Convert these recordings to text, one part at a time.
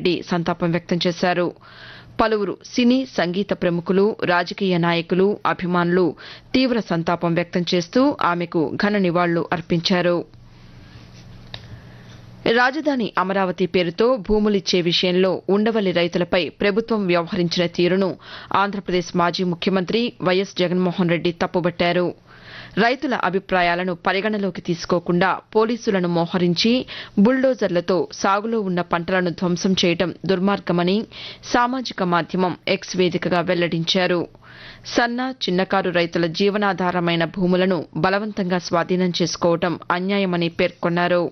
రెడ్డి సంతాపం వ్యక్తం చేశారు పలువురు సినీ సంగీత ప్రముఖులు రాజకీయ నాయకులు అభిమానులు తీవ్ర సంతాపం వ్యక్తం చేస్తూ ఆమెకు ఘన నివాళులు అర్పించారు రాజధాని అమరావతి పేరుతో భూములిచ్చే విషయంలో ఉండవల్లి రైతులపై ప్రభుత్వం వ్యవహరించిన తీరును ఆంధ్రప్రదేశ్ మాజీ ముఖ్యమంత్రి వైఎస్ జగన్మోహన్ రెడ్డి తప్పుబట్టారు రైతుల అభిప్రాయాలను పరిగణలోకి తీసుకోకుండా పోలీసులను మోహరించి బుల్డోజర్లతో సాగులో ఉన్న పంటలను ధ్వంసం చేయడం దుర్మార్గమని సామాజిక మాధ్యమం ఎక్స్ వేదికగా వెల్లడించారు సన్న చిన్నకారు రైతుల జీవనాధారమైన భూములను బలవంతంగా స్వాధీనం చేసుకోవడం అన్యాయమని పేర్కొన్నారు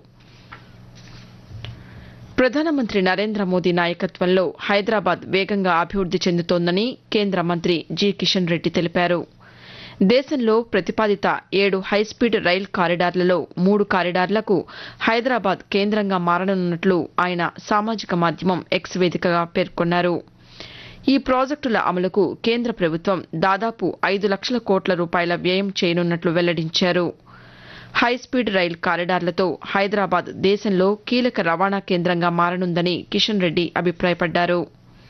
ప్రధానమంత్రి నరేంద్ర మోదీ నాయకత్వంలో హైదరాబాద్ వేగంగా అభివృద్ది చెందుతోందని కేంద్ర మంత్రి జి కిషన్ రెడ్డి తెలిపారు దేశంలో ప్రతిపాదిత ఏడు హైస్పీడ్ రైల్ కారిడార్లలో మూడు కారిడార్లకు హైదరాబాద్ కేంద్రంగా మారనున్నట్లు ఆయన సామాజిక మాధ్యమం ఎక్స్ వేదికగా పేర్కొన్నారు ఈ ప్రాజెక్టుల అమలుకు కేంద్ర ప్రభుత్వం దాదాపు ఐదు లక్షల కోట్ల రూపాయల వ్యయం చేయనున్నట్లు వెల్లడించారు హైస్పీడ్ రైల్ కారిడార్లతో హైదరాబాద్ దేశంలో కీలక రవాణా కేంద్రంగా మారనుందని కిషన్ రెడ్డి అభిప్రాయపడ్డారు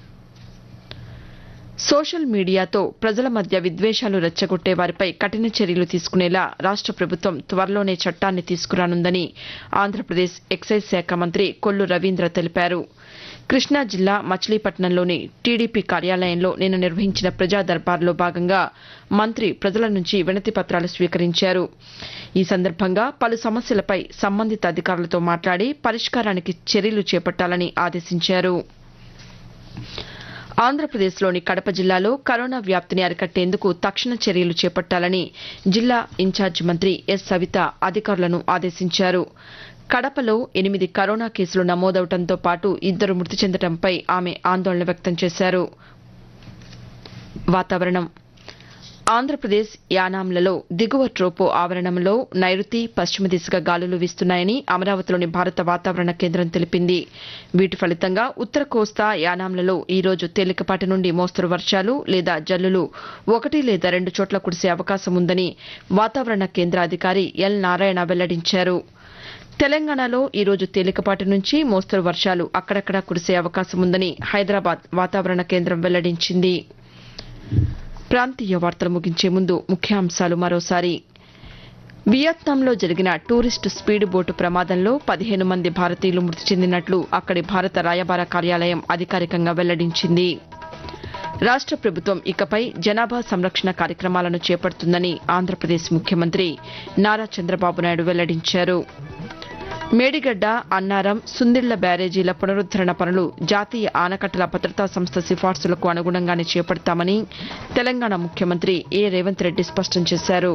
సోషల్ మీడియాతో ప్రజల మధ్య విద్వేషాలు రెచ్చగొట్టే వారిపై కఠిన చర్యలు తీసుకునేలా రాష్ట ప్రభుత్వం త్వరలోనే చట్టాన్ని తీసుకురానుందని ఆంధ్రప్రదేశ్ ఎక్సైజ్ శాఖ మంత్రి కొల్లు రవీంద్ర తెలిపారు కృష్ణా జిల్లా మచిలీపట్నంలోని టీడీపీ కార్యాలయంలో నిన్న నిర్వహించిన ప్రజా దర్బార్లో భాగంగా మంత్రి ప్రజల నుంచి వినతి పత్రాలు స్వీకరించారు ఈ సందర్భంగా పలు సమస్యలపై సంబంధిత అధికారులతో మాట్లాడి పరిష్కారానికి చర్యలు చేపట్టాలని ఆదేశించారు ఆంధ్రప్రదేశ్లోని కడప జిల్లాలో కరోనా వ్యాప్తిని అరికట్టేందుకు తక్షణ చర్యలు చేపట్టాలని జిల్లా ఇన్ఛార్జి మంత్రి ఎస్ సవిత అధికారులను ఆదేశించారు కడపలో ఎనిమిది కరోనా కేసులు నమోదవడంతో పాటు ఇద్దరు మృతి చెందడంపై ఆమె ఆందోళన వ్యక్తం చేశారు వాతావరణం ఆంధ్రప్రదేశ్ యానాంలలో దిగువ ట్రోపో ఆవరణంలో నైరుతి పశ్చిమ దిశగా గాలులు వీస్తున్నాయని అమరావతిలోని భారత వాతావరణ కేంద్రం తెలిపింది వీటి ఫలితంగా ఉత్తర కోస్తా యానాంలలో ఈ రోజు తేలికపాటి నుండి మోస్తరు వర్షాలు లేదా జల్లులు ఒకటి లేదా రెండు చోట్ల కురిసే అవకాశం ఉందని వాతావరణ కేంద్ర అధికారి ఎల్ నారాయణ వెల్లడించారు తెలంగాణలో ఈ రోజు తేలికపాటి నుంచి మోస్తరు వర్షాలు అక్కడక్కడా కురిసే అవకాశం ఉందని హైదరాబాద్ వాతావరణ కేంద్రం వెల్లడించింది ప్రాంతీయ వార్తలు ముగించే ముందు ముఖ్యాంశాలు మరోసారి వియత్నాంలో జరిగిన టూరిస్టు స్పీడ్ బోటు ప్రమాదంలో పదిహేను మంది భారతీయులు మృతి చెందినట్లు అక్కడి భారత రాయబార కార్యాలయం అధికారికంగా వెల్లడించింది రాష్ట ప్రభుత్వం ఇకపై జనాభా సంరక్షణ కార్యక్రమాలను చేపడుతుందని ఆంధ్రప్రదేశ్ ముఖ్యమంత్రి నారా చంద్రబాబు నాయుడు వెల్లడించారు మేడిగడ్డ అన్నారం సుందిళ్ల బ్యారేజీల పునరుద్దరణ పనులు జాతీయ ఆనకట్టల భద్రతా సంస్థ సిఫార్సులకు అనుగుణంగానే చేపడతామని తెలంగాణ ముఖ్యమంత్రి ఏ రేవంత్ రెడ్డి స్పష్టం చేశారు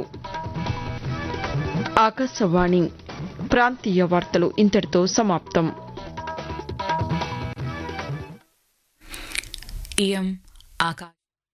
ఆకాశవాణి ప్రాంతీయ వార్తలు ఇంతటితో సమాప్తం इयम् आका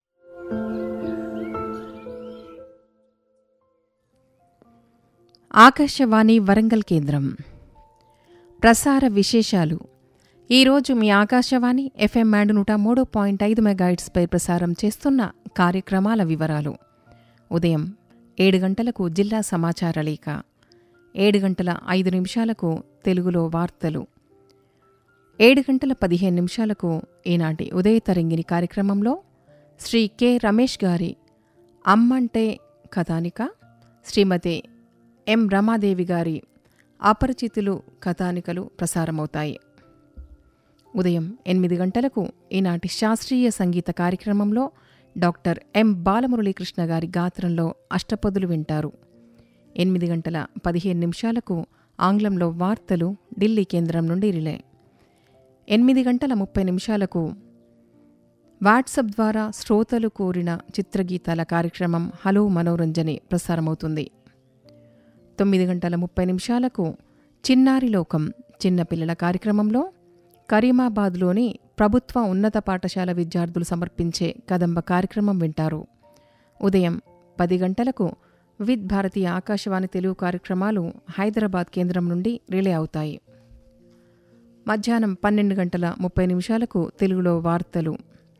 ఆకాశవాణి వరంగల్ కేంద్రం ప్రసార విశేషాలు ఈరోజు మీ ఆకాశవాణి ఎఫ్ఎం మ్యాండ్ నూట మూడు పాయింట్ ఐదు మెగాయిట్స్పై ప్రసారం చేస్తున్న కార్యక్రమాల వివరాలు ఉదయం ఏడు గంటలకు జిల్లా సమాచార లేఖ ఏడు గంటల ఐదు నిమిషాలకు తెలుగులో వార్తలు ఏడు గంటల పదిహేను నిమిషాలకు ఈనాటి ఉదయ తరంగిణి కార్యక్రమంలో శ్రీ కె రమేష్ గారి అమ్మంటే కథానిక శ్రీమతి ఎం రమాదేవి గారి అపరిచితులు కథానికలు ప్రసారమవుతాయి ఉదయం ఎనిమిది గంటలకు ఈనాటి శాస్త్రీయ సంగీత కార్యక్రమంలో డాక్టర్ ఎం బాలమురళీకృష్ణ గారి గాత్రంలో అష్టపదులు వింటారు ఎనిమిది గంటల పదిహేను నిమిషాలకు ఆంగ్లంలో వార్తలు ఢిల్లీ కేంద్రం నుండి రిలే ఎనిమిది గంటల ముప్పై నిమిషాలకు వాట్సప్ ద్వారా శ్రోతలు కోరిన చిత్రగీతాల కార్యక్రమం హలో మనోరంజని ప్రసారమవుతుంది తొమ్మిది గంటల ముప్పై నిమిషాలకు చిన్నారి లోకం చిన్నపిల్లల కార్యక్రమంలో కరీమాబాద్లోని ప్రభుత్వ ఉన్నత పాఠశాల విద్యార్థులు సమర్పించే కదంబ కార్యక్రమం వింటారు ఉదయం పది గంటలకు విత్ భారతీయ ఆకాశవాణి తెలుగు కార్యక్రమాలు హైదరాబాద్ కేంద్రం నుండి రిలే అవుతాయి మధ్యాహ్నం పన్నెండు గంటల ముప్పై నిమిషాలకు తెలుగులో వార్తలు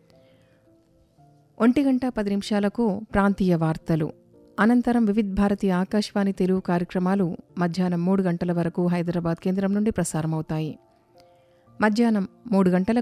ఒంటి గంట పది నిమిషాలకు ప్రాంతీయ వార్తలు అనంతరం వివిధ్ భారతి ఆకాశవాణి తెలుగు కార్యక్రమాలు మధ్యాహ్నం మూడు గంటల వరకు హైదరాబాద్ కేంద్రం నుండి ప్రసారమవుతాయి మధ్యాహ్నం మూడు గంటలకు